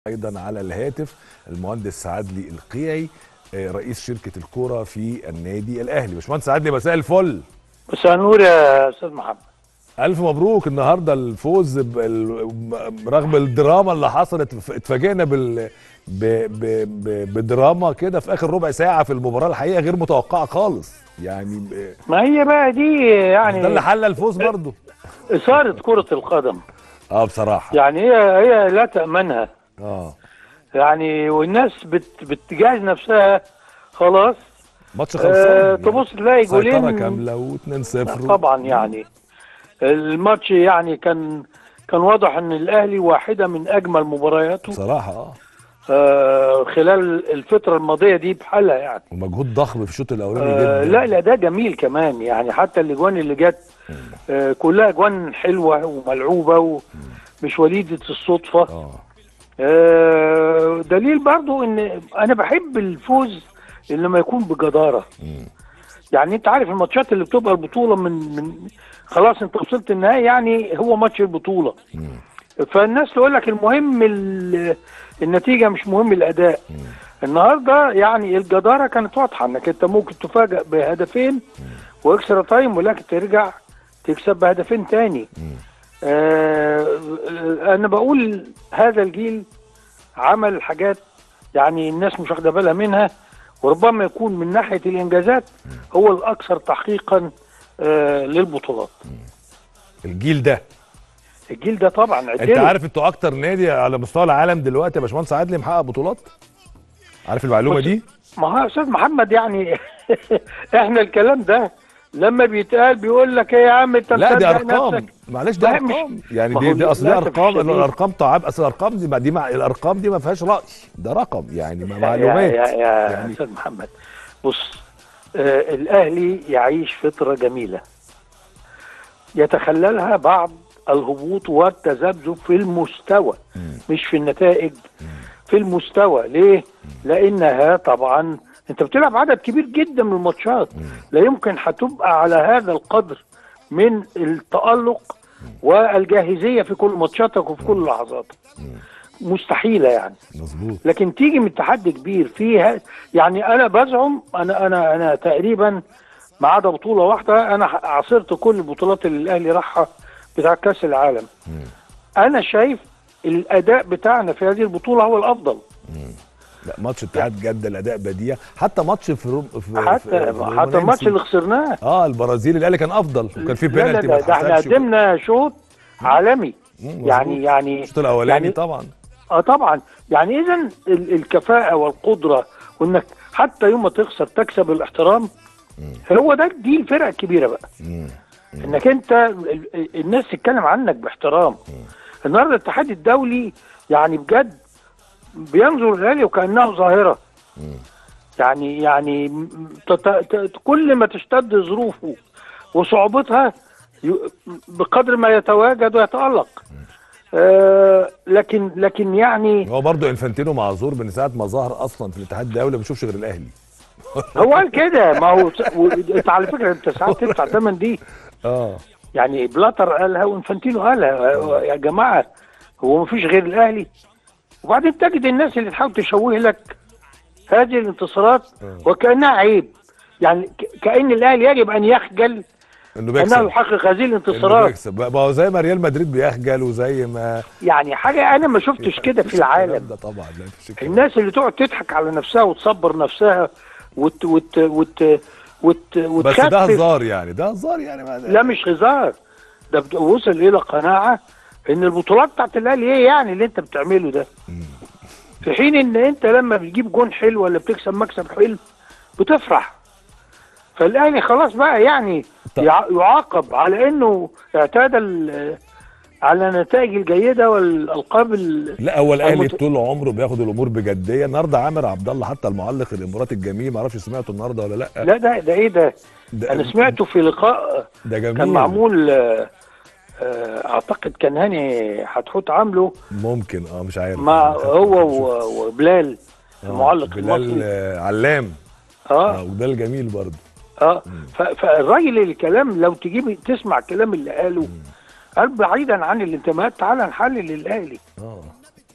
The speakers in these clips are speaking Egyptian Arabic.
ايضا على الهاتف المهندس سعدلي القيعي آه، رئيس شركه الكوره في النادي الاهلي باشمهندس سعدلي مساء الفل مساء النور يا استاذ محمد الف مبروك النهارده الفوز ب- ال- رغم الدراما اللي حصلت ف- اتفاجئنا بال ب... ب... ب... بدراما كده في اخر ربع ساعه في المباراه الحقيقه غير متوقعه خالص يعني ب... ما هي بقى دي ده اللي يعني حل الفوز برضه اثاره كره القدم اه بصراحه يعني هي هي لا تامنها اه يعني والناس بت بتجهز نفسها خلاص ماتش آه خلصان تبص تلاقي سيطره جولين كامله و2-0 طبعا يعني الماتش يعني كان كان واضح ان الاهلي واحده من اجمل مبارياته بصراحه اه آه خلال الفتره الماضيه دي بحالها يعني ومجهود ضخم في الشوط الاولاني آه جدا لا لا ده جميل كمان يعني حتى الاجوان اللي جت آه كلها اجوان حلوه وملعوبه ومش وليده الصدفه اه آه دليل برضو ان انا بحب الفوز اللي لما يكون بجداره مم. يعني انت عارف الماتشات اللي بتبقى البطوله من من خلاص انت وصلت النهائي يعني هو ماتش البطوله مم. فالناس تقول لك المهم ال- النتيجه مش مهم الاداء مم. النهارده يعني الجداره كانت واضحه انك انت ممكن تفاجئ بهدفين واكسترا تايم ولكن ترجع تكسب بهدفين تاني مم. آه انا بقول هذا الجيل عمل حاجات يعني الناس مش واخده بالها منها وربما يكون من ناحيه الانجازات هو الاكثر تحقيقا آه للبطولات الجيل ده الجيل ده طبعا انت عدله. عارف انتوا اكتر نادي على مستوى العالم دلوقتي يا باشمهندس عادلي محقق بطولات عارف المعلومه بص- دي ما هو يا استاذ محمد يعني احنا الكلام ده لما بيتقال بيقول لك ايه يا عم انت لا دي مصدق ارقام نفسك؟ معلش دي لا، مش- ارقام يعني ما دي, هو دي اصل دي للأسف ارقام الشديد. الارقام طعام اصل الارقام دي دي مع الارقام دي ما فيهاش راي ده رقم يعني ما- يا, معلومات يا, يا يعني استاذ محمد بص آه الاهلي يعيش فتره جميله يتخللها بعض الهبوط والتذبذب في المستوى مم. مش في النتائج في المستوى ليه لانها طبعا انت بتلعب عدد كبير جدا من الماتشات لا يمكن هتبقى على هذا القدر من التألق والجاهزية في كل ماتشاتك وفي كل لحظاتك مستحيلة يعني مظبوط لكن تيجي من تحدي كبير فيها يعني انا بزعم انا انا انا تقريبا ما عدا بطوله واحده انا عاصرت كل البطولات اللي الاهلي راحها بتاع كاس العالم مم. انا شايف الاداء بتاعنا في هذه البطوله هو الافضل لا ماتش اتحاد جده الاداء بديع حتى ماتش في روم في حتى في- في حتى رومانيا الماتش نسيت. اللي خسرناه اه البرازيل الاهلي كان افضل وكان في لا لا بينالتي ده, ما ده احنا اتحسبش. قدمنا شوط عالمي مم، يعني مظبوط. يعني الشوط الاولاني يعني طبعا اه طبعا يعني اذا ال- الكفاءه والقدره وانك حتى يوم ما تخسر تكسب الاحترام هو ده دي الفرقه الكبيره بقى مم. انك انت ال- ال- الناس تتكلم عنك باحترام النهارده الاتحاد الدولي يعني بجد بينظر للأهلي وكانه ظاهره يعني يعني م- تت- ت- كل ما تشتد ظروفه وصعوبتها ي- بقدر ما يتواجد ويتالق آه لكن لكن يعني هو برضه انفانتينو معذور من ساعه ما ظهر اصلا في الاتحاد الدولي ما بيشوفش غير الاهلي هو قال كده ما هو و- انت على فكره انت ساعات تدفع ثمن دي اه يعني بلاتر قالها وانفانتينو قالها يا جماعه هو ما فيش غير الاهلي وبعدين تجد الناس اللي تحاول تشوه لك هذه الانتصارات وكانها عيب يعني ك- كان الاهلي يجب ان يخجل انه انه بيكسب يحقق هذه انه الانتصارات بيكسب ما هو زي ما ريال مدريد بيخجل وزي ما يعني حاجه انا ما شفتش كده في العالم ده طبعا لا مفيش الكلام الناس اللي تقعد تضحك على نفسها وتصبر نفسها وت وت وت وت بس ده وتخفف هزار يعني ده هزار يعني ما لا مش هزار ده بت- وصل الى قناعه ان البطولات بتاعت الاهلي ايه يعني اللي انت بتعمله ده في حين ان انت لما بتجيب جون حلو ولا بتكسب مكسب حلو بتفرح فالاهلي خلاص بقى يعني طب. يع- يعاقب على انه اعتاد ال- على النتائج الجيده والالقاب ال- لا هو الاهلي المت- طول عمره بياخد الامور بجديه النهارده عامر عبد الله حتى المعلق الاماراتي الجميل ما اعرفش سمعته النهارده ولا لا لا ده ده ايه ده ده انا سمعته في لقاء ده جميل كان معمول آه، آه، اعتقد كان هاني حتحوت عامله ممكن اه مش عارف مع ما خدتش- هو ما شفتش. و- وبلال آه، المعلق بلال المصري آه، علام اه اه وبلال جميل برضه اه ف- فالراجل الكلام لو تجيب تسمع الكلام اللي قاله قال بعيدا عن الانتماءات تعالى نحلل الاهلي اه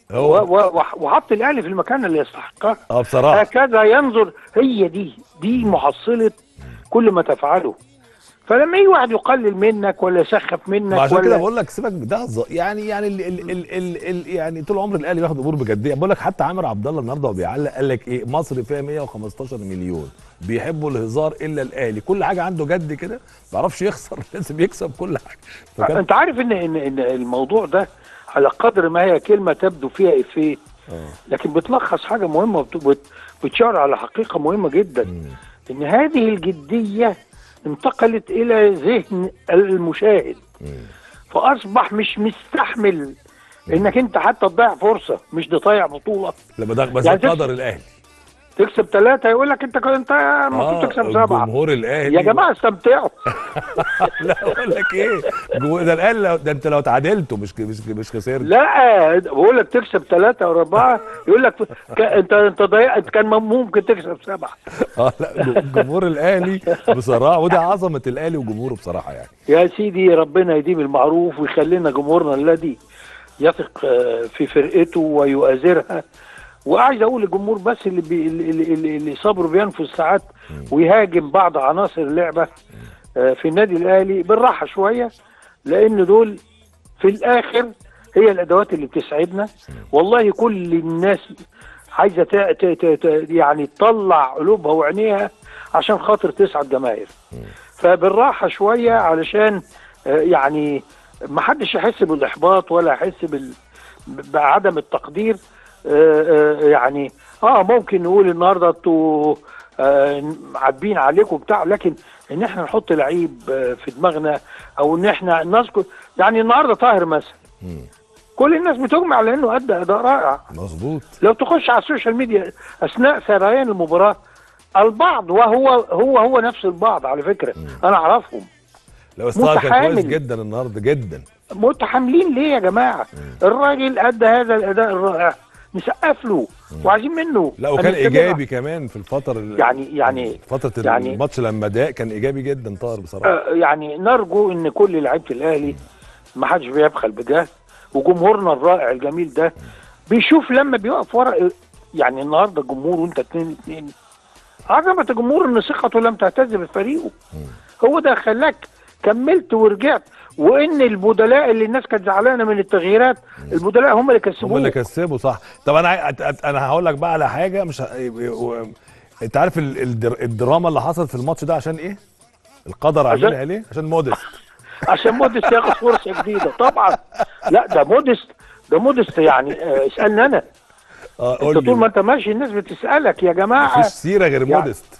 هو و- و- وحط الاهلي في المكان اللي يستحقه اه بصراحه هكذا ينظر هي دي دي محصله كل ما تفعله فلما يجي واحد يقلل منك ولا يسخف منك ما عشان كده ولا بقول لك سيبك ده ظ- يعني يعني ال ال ال ال ال يعني طول عمر الاهلي بياخد امور بجديه بقول لك حتى عامر عبد الله النهارده وهو بيعلق قال لك ايه مصر فيها 115 مليون بيحبوا الهزار الا الاهلي كل حاجه عنده جد كده ما بيعرفش يخسر لازم يكسب كل حاجه فكان انت عارف ان ان ان الموضوع ده على قدر ما هي كلمه تبدو فيها افيه اه لكن بتلخص حاجه مهمه وبت- وبت- بتشاور على حقيقه مهمه جدا مم. ان هذه الجديه انتقلت الى ذهن المشاهد مم. فاصبح مش مستحمل انك انت حتى تضيع فرصه مش تضيع بطوله لما ده بس يعني ده قدر الاهلي تكسب ثلاثه يقول لك انت انت المفروض تكسب سبعه جمهور الاهلي يا جماعه استمتعوا لا اقول لك ايه جمهور- ده الاهلي لو- ده انت لو تعادلته مش مش مش خسرت لا بقول لك تكسب ثلاثه او اربعه يقول لك ك- انت انت ضيعت كان ممكن تكسب سبعه اه لا جمهور الاهلي بصراحه وده عظمه الاهلي وجمهوره بصراحه يعني يا سيدي ربنا يديم المعروف ويخلينا جمهورنا الذي يثق آه، في فرقته ويؤازرها وعايز اقول للجمهور بس اللي بي اللي, اللي, اللي صبره بينفذ ساعات ويهاجم بعض عناصر اللعبه آه، في النادي الاهلي بالراحه شويه لان دول في الاخر هي الادوات اللي بتسعدنا والله كل الناس عايزه ت- ت- ت- ت- يعني تطلع قلوبها وعينيها عشان خاطر تسعد جماهير فبالراحه شويه علشان آه، يعني ما حدش يحس بالاحباط ولا يحس بال بعدم التقدير آه، آه، يعني اه ممكن نقول النهارده انتوا آه، عابين عليكم بتاع لكن ان احنا نحط لعيب آه، في دماغنا او ان احنا نذكر يعني النهارده طاهر مثلا مم. كل الناس بتجمع على انه ادى اداء رائع مظبوط لو تخش على السوشيال ميديا اثناء سريان المباراه البعض وهو هو هو نفس البعض على فكره انا اعرفهم لو استاذ كان كويس متحامل. جدا النهارده جدا متحاملين ليه يا جماعه الراجل ادى هذا الاداء الرائع نسقف له وعايزين منه لا وكان هنستمر. ايجابي كمان في الفتره ال- يعني يعني فتره يعني- الماتش لما ضاق كان ايجابي جدا طاهر بصراحه آه، يعني نرجو ان كل لعيبه الاهلي ما حدش بيبخل بده وجمهورنا الرائع الجميل ده بيشوف لما بيقف ورا يعني النهارده الجمهور وانت اتنين اتنين عظمه الجمهور ان ثقته لم تهتز بفريقه هو ده خلاك كملت ورجعت وان البدلاء اللي الناس كانت زعلانه من التغييرات البدلاء هم اللي هم اللي كسبوه كسبوا صح طب انا عاي- أت- أت- انا هقول لك بقى على حاجه مش ه... و... انت عارف ال... الدر... الدراما اللي حصلت في الماتش ده عشان ايه القدر عشان- عاملها ليه عشان مودست عشان مودست ياخد فرصه جديده طبعا لا ده مودست ده مودست يعني آه، اسالني انا اه قول انت طول ما لي انت ماشي الناس بتسالك يا جماعه مفيش سيره غير يعني- مودست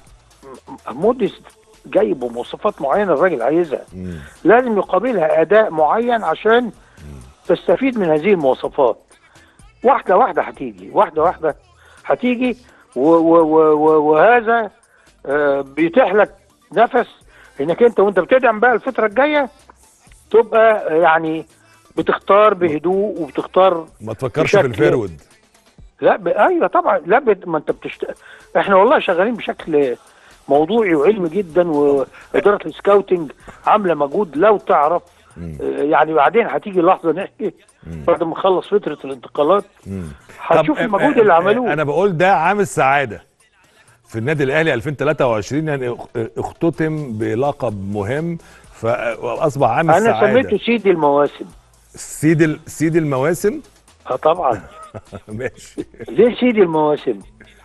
مودست جاي بمواصفات معينه الراجل عايزها مم. لازم يقابلها اداء معين عشان تستفيد من هذه المواصفات واحده واحده هتيجي واحده واحده هتيجي و و و و وهذا آه، بيتيح لك نفس انك انت وانت بتدعم بقى الفتره الجايه تبقى آه، يعني بتختار بهدوء وبتختار ما تفكرش في بشكل- الفيرود لا ب... ايوه طبعا لا ب... ما انت بتشت... احنا والله شغالين بشكل موضوعي وعلمي جدا واداره السكاوتنج عامله مجهود لو تعرف مم. آه، يعني بعدين هتيجي لحظه نحكي بعد ما نخلص فتره الانتقالات مم. هتشوف طب، المجهود آه، اللي آه، عملوه انا بقول ده عامل سعاده في النادي الاهلي 2023 يعني اخ- اختتم بلقب مهم فاصبح عامل انا سعاده سميته سيدي المواسم سيد ال... سيد المواسم اه طبعا ماشي ليه سيدي المواسم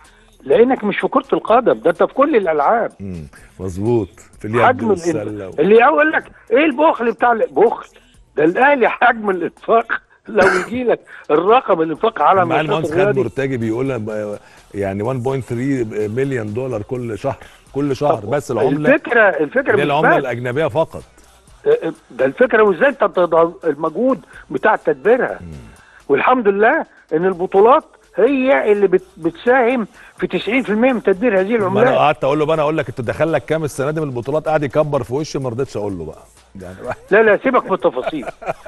لانك مش في كره القدم ده انت في كل الالعاب مم. مظبوط في اليد حجم والسله الانفاق و... اللي يقول لك ايه البخل بتاع البخل ده الاهلي حجم الانفاق لو يجي لك الرقم الانفاق على مع النشاط المهندس خالد الرياضي مرتجي بيقول ب- يعني 1.3 مليون دولار كل شهر كل شهر بس العمله الفكره الفكره اللي هي مش العمله بس. الاجنبيه فقط ده الفكره وازاي انت تضع المجهود بتاع تدبيرها والحمد لله ان البطولات هي اللي بت بتساهم في 90% من تدبير هذه ما انا العملات قعدت اقول له بقى انا اقول لك انت دخل لك كام السنه دي من البطولات قاعد يكبر في وشي ما رضيتش اقول له بقى يعني لا لا سيبك من التفاصيل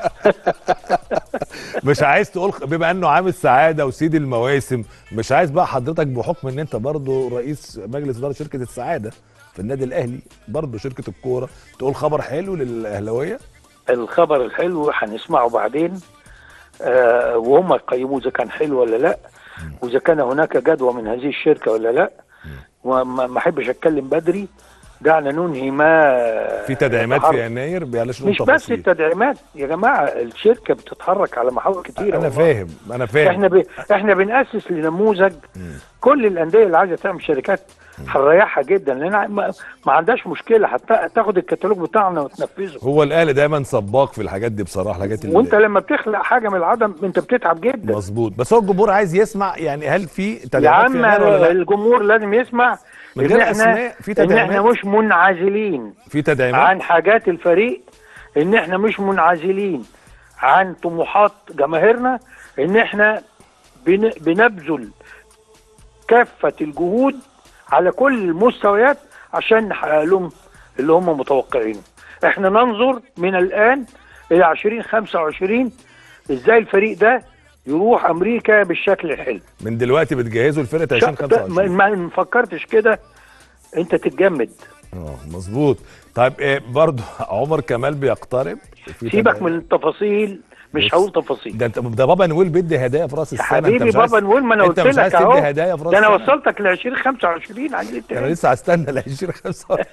مش عايز تقول بما انه عامل سعاده وسيد المواسم مش عايز بقى حضرتك بحكم ان انت برضو رئيس مجلس اداره شركه السعاده في النادي الاهلي برضو شركه الكوره تقول خبر حلو للاهلاويه الخبر الحلو هنسمعه بعدين آه وهم يقيموا اذا كان حلو ولا لا واذا كان هناك جدوى من هذه الشركه ولا لا وما ما احبش اتكلم بدري دعنا ننهي ما في تدعيمات يتحرك. في يناير بلاش مش بس التدعيمات يا جماعه الشركه بتتحرك على محاور كتيره انا والله. فاهم انا فاهم احنا ب... احنا بناسس لنموذج كل الانديه اللي عايزه تعمل شركات هنريحها جدا لان ما, ما عندهاش مشكله حتى تاخد الكتالوج بتاعنا وتنفذه هو الاهلي دايما سباق في الحاجات دي بصراحه الحاجات اللي وانت لما بتخلق حاجه من العدم انت بتتعب جدا مظبوط بس هو الجمهور عايز يسمع يعني هل في يا تدعيمات في عم يناير ولا لا الجمهور لازم يسمع من ان غير احنا أسماء، في ان احنا تدعيمات؟ مش منعزلين في تدعيمات عن حاجات الفريق ان احنا مش منعزلين عن طموحات جماهيرنا ان احنا بن- بنبذل كافة الجهود على كل المستويات عشان نحقق لهم اللي هم متوقعينه احنا ننظر من الان الى 2025 ازاي الفريق ده يروح امريكا بالشكل الحلو من دلوقتي بتجهزوا الفرقه شا- 2025 ما ما فكرتش كده انت تتجمد اه مظبوط طيب إيه برضه عمر كمال بيقترب في سيبك تدعيمات. من التفاصيل مش بص، هقول تفاصيل ده انت ده بابا نويل بيدي هدايا في راس يا السنه انت حبيبي مش عايز- بابا نقول ما انا انت قلت مش عايز لك تدي اهو هدايا في راس ده انا السنة. وصلتك ل 20 25 عايز إيه انا تاني؟ لسه هستنى ل 20 25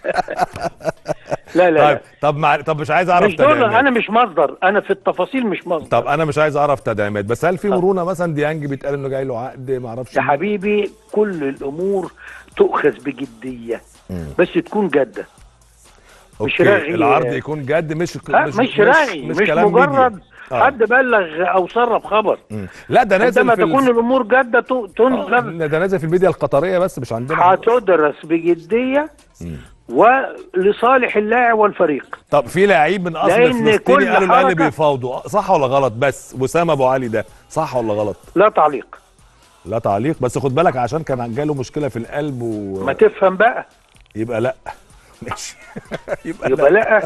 لا لا طيب لا طب مع... طب مش عايز اعرف مش دول تدعيمات انا مش مصدر انا في التفاصيل مش مصدر طب انا مش عايز اعرف تدعيمات بس هل في مرونه مثلا ديانج بيتقال انه جاي له عقد ما اعرفش يا حبيبي كل الامور تؤخذ بجديه مم. بس تكون جاده مش أوكي، رغي. العرض يكون جد مش لا مش, مش رغي مش, كلام مجرد ميديا. آه. حد بلغ او سرب خبر مم. لا ده نازل عندما في تكون ال... الامور جاده ت- تنزل آه، ده نازل في الميديا القطريه بس مش عندنا هتدرس بجديه مم. ولصالح اللاعب والفريق طب في لعيب من اصل لأن فلسطيني كل قالوا الاهلي حركة- بيفاوضوا صح ولا غلط بس وسام ابو علي ده صح ولا غلط لا تعليق لا تعليق بس خد بالك عشان كان جاله مشكله في القلب و... ما تفهم بقى يبقى لا ماشي يبقى, يبقى لا لا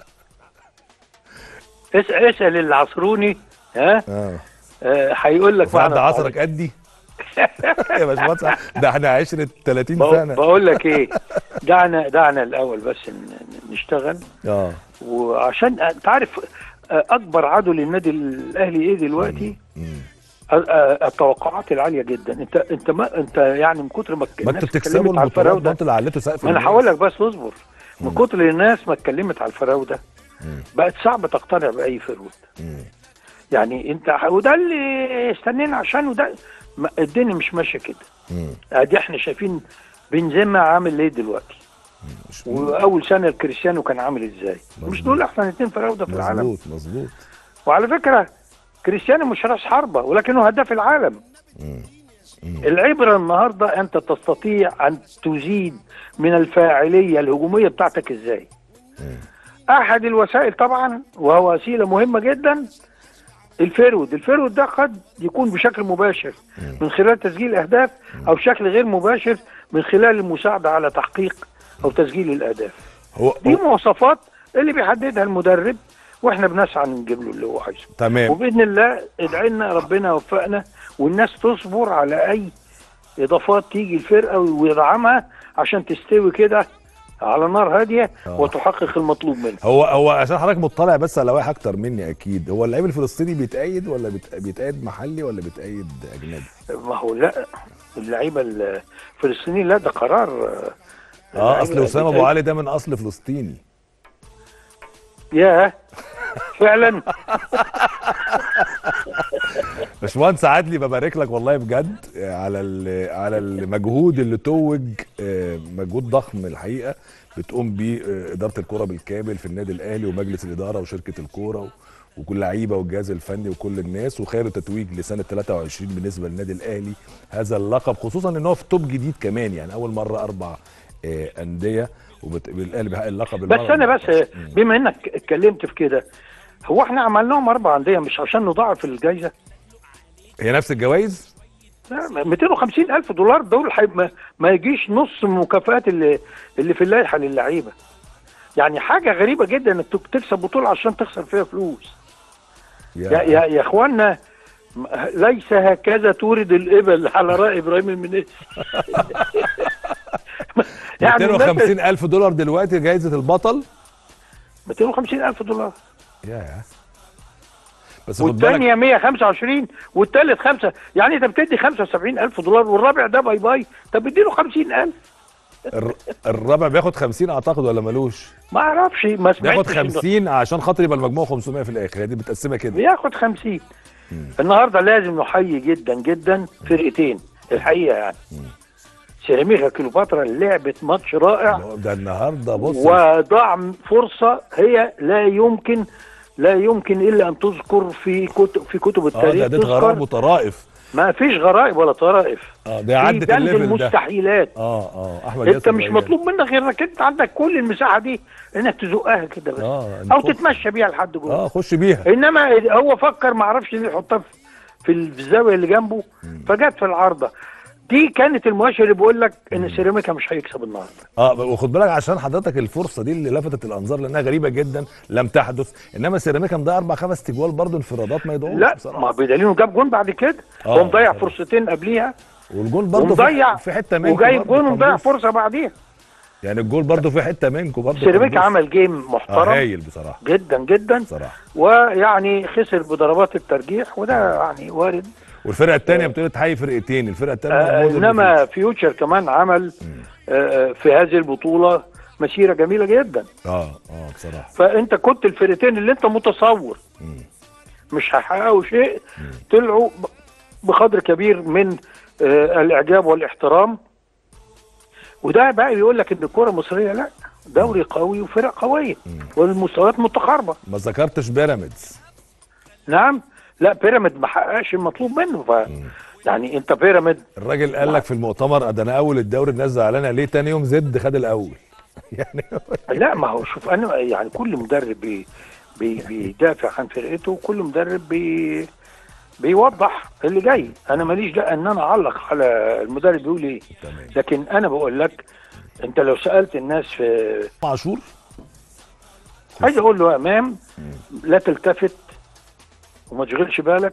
اسال اسال العصروني ها اه آه، هيقول لك في حد معنى عصرك قدي يا باشمهندس ده احنا عشرة 30 بقول, سنه بقول لك ايه دعنا دعنا الاول بس ن- نشتغل اه وعشان انت عارف آه، اكبر عدو للنادي الاهلي ايه دلوقتي مم. آه، آه، التوقعات العاليه جدا انت انت ما انت يعني من كتر ما ما الناس انتوا بتكسبوا اتكلمت على البطولات ما الفراوده انتوا اللي عليتوا سقف ما انا الناس. هقول لك بس اصبر من كتر الناس ما اتكلمت على الفراوده مم. بقت صعب تقتنع باي فرود مم. يعني انت وده اللي استنينا عشانه ده ما- الدنيا مش ماشيه كده مم. ادي احنا شايفين بنزيما عامل ايه دلوقتي مش- واول سنه لكريستيانو كان عامل ازاي مش دول احسن اثنين فراوده في العالم مظبوط مظبوط وعلى فكره كريستيانو مش راس حربه ولكنه هداف العالم مم. العبره النهارده انت تستطيع ان تزيد من الفاعليه الهجوميه بتاعتك ازاي احد الوسائل طبعا وهو وسيله مهمه جدا الفيرود الفيرود ده قد يكون بشكل مباشر من خلال تسجيل اهداف او بشكل غير مباشر من خلال المساعده على تحقيق او تسجيل الاهداف هو, دي هو مواصفات اللي بيحددها المدرب واحنا بنسعى نجيب له اللي هو عايزه تمام وباذن الله ادعي لنا ربنا يوفقنا والناس تصبر على اي اضافات تيجي الفرقه ويدعمها عشان تستوي كده على نار هاديه آه. وتحقق المطلوب منها هو هو عشان حضرتك مطلع بس على لوائح اكتر مني اكيد هو اللعيب الفلسطيني بيتأيد ولا بيت- بيتأيد محلي ولا بيتأيد اجنبي ما هو لا اللعيبه الفلسطينيين لا ده قرار آه، اه اللعيبة اصل اسامه ابو بيتأيد. علي ده من اصل فلسطيني ياه فعلا باشمهندس عدلي ببارك لك والله بجد على ال- على المجهود اللي توج آه، مجهود ضخم الحقيقه بتقوم بيه آه، اداره الكره بالكامل في النادي الاهلي ومجلس الاداره وشركه الكوره و- وكل لعيبه والجهاز الفني وكل الناس وخير تتويج لسنه 23 بالنسبه للنادي الاهلي هذا اللقب خصوصا ان هو في توب جديد كمان يعني اول مره اربع آه، انديه والاهلي بيحقق اللقب بس المرة انا بس ال- بما انك اتكلمت في كده هو احنا عملناهم اربع انديه مش عشان نضاعف الجائزه هي نفس الجوائز لا 250 الف دولار دول حي... ما... ما يجيش نص المكافآت اللي اللي في اللائحه للعيبه يعني حاجه غريبه جدا انك تك- تكسب بطوله عشان تخسر فيها فلوس يا يا, يا اخوانا م- ليس هكذا تورد الابل على راي ابراهيم المنيسي 250 الف دولار دلوقتي جائزه البطل 250 الف دولار يا بس خد بالك والثانيه 125 والثالث خمسه يعني انت بتدي 75000 دولار والرابع ده باي باي طب اديله 50000 الر- الرابع بياخد 50 اعتقد ولا ملوش ما اعرفش ما سمعتش بياخد إنه- 50 عشان خاطر يبقى المجموع 500 في الاخر هي دي متقسمه كده بياخد 50 النهارده لازم نحيي جدا جدا فرقتين الحقيقه يعني سيراميكا كليوباترا لعبت ماتش رائع ده النهارده بص وضع فرصه هي لا يمكن لا يمكن الا ان تذكر في كتب في كتب اه التاريخ ده اديت غرائب تذكر وطرائف ما فيش غرائب ولا طرائف اه ده في عدت بند الليفل ده المستحيلات اه اه احمد انت ياسر مش ريان. مطلوب منك غير انك انت عندك كل المساحه دي انك تزقها كده بس اه او نخش- تتمشى بيها لحد جوه اه خش بيها انما هو فكر ما عرفش ليه يحطها في- في الزاويه اللي جنبه فجت في العارضه دي كانت المؤشر اللي بيقول لك ان سيراميكا مش هيكسب النهارده اه وخد بالك عشان حضرتك الفرصه دي اللي لفتت الانظار لانها غريبه جدا لم تحدث انما سيراميكا مضيع اربع خمس تجوال برضه انفرادات ما يدعوش لا بصراحه ما بدليل جاب جون بعد كده آه، هو مضيع طبعا. فرصتين قبليها والجول برضه ومضيع في, في حته منكم وجايب برضه جون كان ومضيع بص. فرصه بعديها يعني الجول برضه في حته منكم برضه سيراميكا كان بص. عمل جيم اه محترم هايل بصراحه جدا جدا بصراحه ويعني خسر بضربات الترجيح وده يعني وارد والفرقه الثانيه بتقول تحيي فرقتين الفرقه الثانيه آه انما فيوتشر كمان عمل آه في هذه البطوله مسيره جميله جدا اه اه بصراحه فانت كنت الفرقتين اللي انت متصور مم. مش هيحققوا شيء طلعوا ب- بقدر كبير من آه الاعجاب والاحترام وده بقى بيقول لك ان الكره المصريه لا دوري قوي وفرق قويه والمستويات متقاربه ما ذكرتش بيراميدز نعم لا بيراميد ما حققش المطلوب منه ف يعني انت بيراميد الراجل قال لك في المؤتمر ده انا اول الدوري الناس زعلانه ليه تاني يوم زد خد الاول يعني لا ما هو شوف انا يعني كل مدرب بي بي بيدافع عن فرقته وكل مدرب بي بيوضح اللي جاي انا ماليش داعي ان انا اعلق على المدرب بيقول ايه تمام لكن انا بقول لك انت لو سالت الناس في عاشور عايز اقول له يا امام لا تلتفت وما تشغلش بالك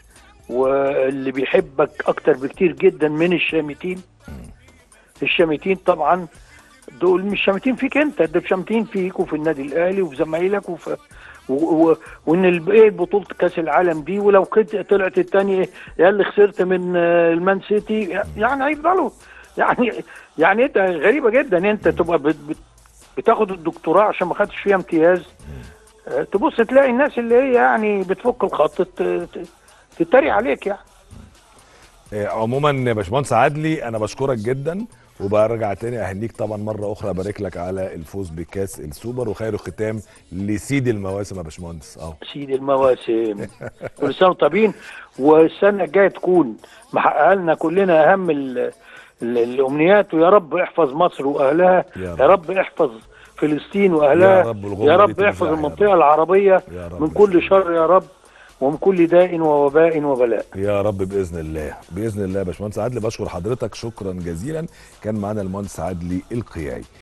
واللي بيحبك اكتر بكتير جدا من الشامتين الشامتين طبعا دول مش شامتين فيك انت ده شامتين فيك وفي النادي الاهلي وفي زمايلك وفي و... و... وان ال- ايه بطوله كاس العالم دي ولو كنت طلعت الثانيه يا اللي خسرت من آه، المان سيتي يعني هيفضلوا يعني يعني انت غريبه جدا انت تبقى بت... بت... بتاخد الدكتوراه عشان ما خدتش فيها امتياز آه، تبص تلاقي الناس اللي هي يعني بتفك الخط ت- ت- تتريق عليك يعني آه، عموما يا باشمهندس عدلي انا بشكرك جدا وبرجع تاني اهنيك طبعا مره اخرى ابارك لك على الفوز بكاس السوبر وخير الختام لسيد المواسم يا باشمهندس اه سيد المواسم كل سنه وانتم طيبين والسنه الجايه تكون محققه لنا كلنا اهم ال... ال... الامنيات ويا رب احفظ مصر واهلها يا رب. يا رب احفظ فلسطين واهلها يا رب والغمة يا دي رب ترجع احفظ يا رب. المنطقه العربيه يا رب من كل شر يا رب ومن كل داء ووباء وبلاء يا رب باذن الله باذن الله يا باشمهندس عدلي بشكر حضرتك شكرا جزيلا كان معانا المهندس عدلي القيعي